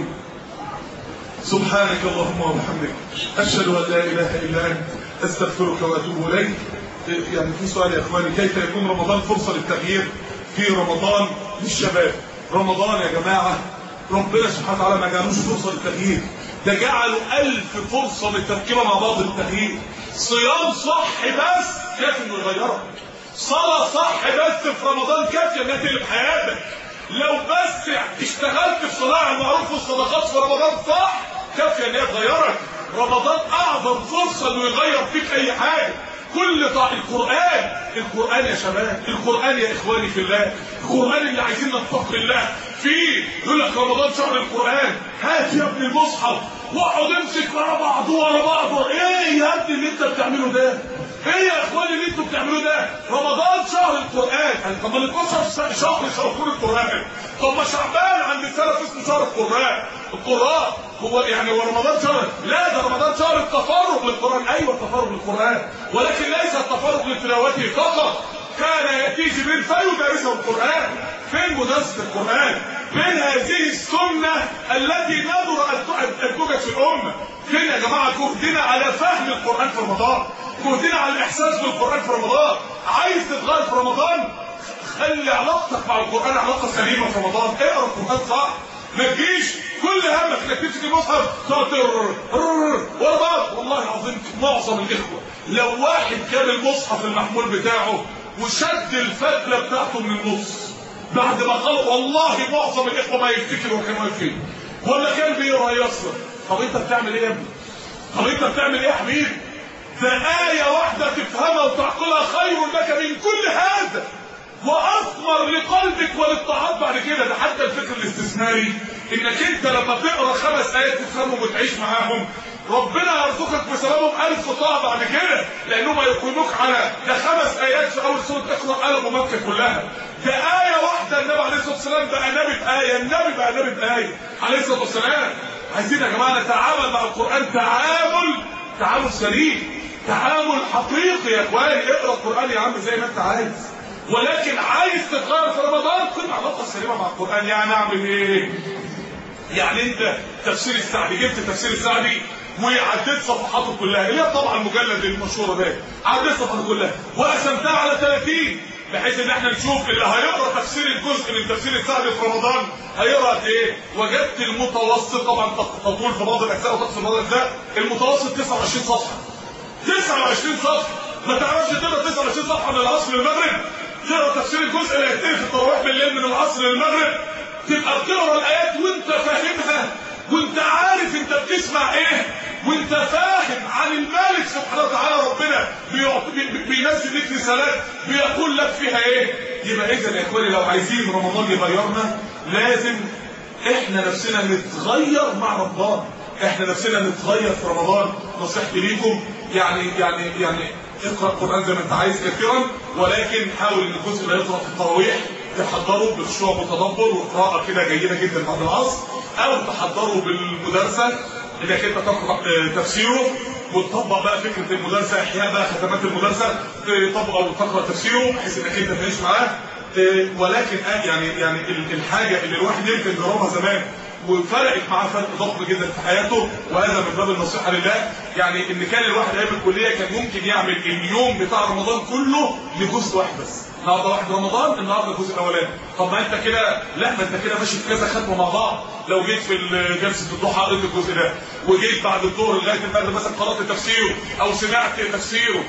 سبحانك اللهم وبحمدك اشهد ان لا اله الا انت استغفرك واتوب اليك يعني في سؤال يا اخواني كيف يكون رمضان فرصه للتغيير في رمضان للشباب رمضان يا جماعه ربنا سبحانه وتعالى ما جعلوش فرصه للتغيير ده جعلوا ألف فرصه للتركيبه مع بعض للتغيير صيام صح بس كافي انه يغيرك صلاه صح بس في رمضان كافيه انها تقلب حياتك لو بس اشتغلت في صلاة المعروف والصدقات في رمضان صح كافيه ان هي تغيرك رمضان اعظم فرصه انه يغير فيك اي حاجه كل طاعة القرآن القرآن يا شباب القرآن يا إخواني في الله القرآن اللي عايزين نتقي الله فيه يقول لك رمضان شهر القرآن هات يا ابني المصحف واقعد امسك ورا بعض ورا بعض ايه يا ابني اللي انت بتعمله ده ايه يا اخواني اللي انتوا بتعملوه ده رمضان شهر القران يعني طب ما ال 12 شهر شهور القران طب ما شعبان عند السلف اسمه شهر القران القراء هو يعني هو رمضان شهر لا ده رمضان شهر التفرغ للقران ايوه التفرغ للقران ولكن ليس التفرغ لتلاوته فقط كان ياتي جبريل فيدرسه القران فين مدرسه القران فين هذه السنه التي نذر ان توجد في الامه فين يا جماعه جهدنا على فهم القران في رمضان جهدنا على الاحساس بالقران في رمضان عايز تتغير في رمضان خلي علاقتك مع القران علاقه سليمه في رمضان اقرا القران صح ما تجيش كل همك انك تمسك المصحف تقعد ورا بعض والله العظيم معظم الاخوه لو واحد كان المصحف المحمول بتاعه وشد الفتله بتاعته من النص بعد ما قال والله معظم الاخوه ما يفتكر هو كان واقف فين ولا كان بيقرا يسر طب انت بتعمل ايه يا ابني؟ طب انت بتعمل ايه يا حبيبي؟ ده آية واحدة تفهمها وتعقلها خير لك من كل هذا واثمر لقلبك وللطاعات بعد كده ده حتى الفكر الاستثماري انك انت لما تقرا خمس ايات تفهمهم وتعيش معاهم ربنا يرزقك بسببهم الف طاعه بعد كده لانهم يكونوك على ده خمس ايات في اول سوره تقرا قلب مكه كلها ده ايه واحده النبي عليه الصلاه والسلام بقى نبي بايه النبي بقى نبي بايه عليه الصلاه والسلام عايزين يا جماعه نتعامل مع القران تعامل تعامل سليم تعامل حقيقي يا اخواني اقرا القران يا عم زي ما انت عايز ولكن عايز تتغير في رمضان خد علاقه سليمه مع القران يعني اعمل ايه يعني انت تفسير السعدي جبت تفسير السعدي وعديت صفحاته كلها اللي هي طبعا المجلد المشهوره ده عديت صفحاته كلها وقسمتها على 30 بحيث ان احنا نشوف اللي هيقرا تفسير الجزء من تفسير السعدي في رمضان هيقرا قد ايه وجدت المتوسط طبعا تطول في بعض الاجزاء وتقصر بعض الاجزاء المتوسط 29 صفحه 29 صفحه ما تعرفش تقرا 29 صفحه من العصر للمغرب تقرا تفسير الجزء اللي هيبتدي في التراويح بالليل من العصر للمغرب تبقى بتقرا الايات وانت فاهمها وانت عارف انت بتسمع ايه وانت فاهم عن الملك سبحانه وتعالى ربنا بينزل لك رسالات بيقول لك فيها ايه يبقى اذا يا اخواني لو عايزين رمضان يغيرنا لازم احنا نفسنا نتغير مع رمضان احنا نفسنا نتغير في رمضان نصيحتي ليكم يعني يعني يعني اقرا القران زي ما انت عايز كثيرا ولكن حاول ان الجزء اللي يقرا في التراويح تحضره بخشوع وتدبر وقراءه كده جيده جدا بعد العصر او تحضره بالمدرسه انك انت تقرا تفسيره وتطبق بقى فكره المدرسه احياء بقى ختمات المدرسه تطبق او تقرا تفسيره بحيث انك انت تعيش معاه ولكن يعني يعني الحاجه اللي الواحد يمكن جربها زمان وفرقت معاه فرق ضخم جدا في حياته وهذا من باب النصيحه لله يعني ان كان الواحد ايام الكليه كان ممكن يعمل اليوم بتاع رمضان كله لجزء واحد بس النهارده واحد رمضان النهارده الجزء الاولاني طب ما انت كده لا ما انت كده ماشي في كذا ختمه مع بعض لو جيت في جلسه الضحى قريت الجزء ده وجيت بعد الظهر لغايه المغرب مثلا قرات تفسيره او سمعت تفسيره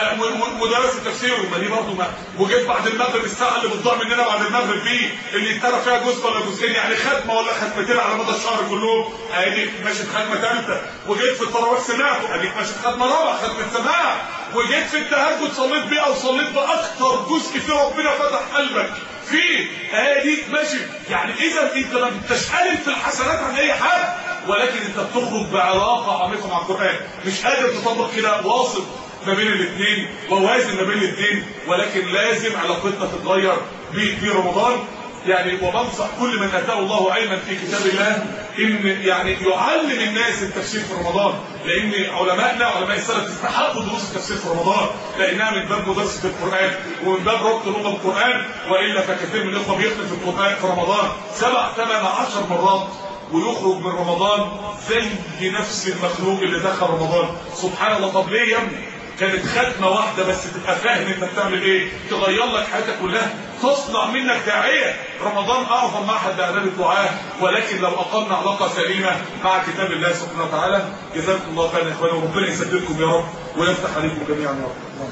ودرست تفسيره ما دي برضه ما وجيت بعد المغرب الساعه اللي بتضيع مننا بعد المغرب دي اللي اترى فيها جزء ولا جزئين يعني ختمه ولا ختمتين على مدى الشهر كلهم اديك ماشي في ختمه ثالثه وجيت في التراويح سمعته اديك ماشي في ختمه رابعه ختمه سماع وجيت في التهجد صليت بيه او صليت باكثر جزء في ربنا فتح قلبك فيه اديك ماشي يعني اذا انت ما انتش قالب في الحسنات عن اي حد ولكن انت بتخرج بعلاقه عميقه مع القران مش قادر تطبق كده واصل ما بين الاثنين ووازن ما بين الاثنين ولكن لازم علاقتنا تتغير في رمضان يعني وبنصح كل من اتاه الله علما في كتاب الله ان يعني يعلم الناس التفسير في رمضان لان علمائنا علماء السلف استحقوا دروس التفسير في رمضان لانها من باب مدرسه القران ومن باب ربط لغه القران والا فكثير من الاخوه بيختم في القران في رمضان سبع ثمان عشر مرات ويخرج من رمضان زي نفس المخلوق اللي دخل رمضان سبحان الله طب ليه يا ابني كانت ختمة واحدة بس تبقى فاهم انت بتعمل ايه تغير لك حياتك كلها تصنع منك داعية رمضان اعظم معهد لاداب الدعاء ولكن لو اقمنا علاقة سليمة مع كتاب الله سبحانه وتعالى جزاكم الله خيرا يا اخواني وربنا يسددكم يا رب ويفتح عليكم جميعا يا رب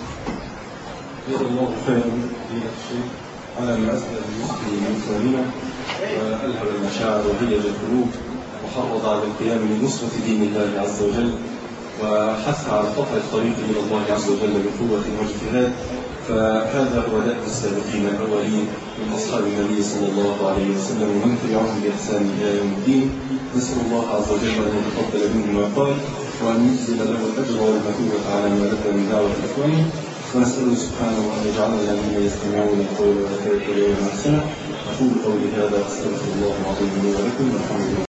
جزا الله خيرا فضيلة الشيخ على ما اسال المسلمين من سؤالنا والهب المشاعر وهيج القلوب وحرض على القيام لنصرة دين الله عز وجل وحث على قطع الطريق الى الله عز وجل بقوة واجتهاد فهذا هو دأب السابقين الأولين من أصحاب النبي صلى الله عليه وسلم ومن تبعهم بإحسان إلى يوم الدين نسأل الله عز وجل أن يتقبل منه ما قال وأن يجزل له الأجر والمثوبة على ما لك من دعوة إخوانه ونسأله سبحانه أن يجعلنا ممن يستمعون القول ويتبعون أحسنه أقول قولي هذا أستغفر الله العظيم لي ولكم والحمد لله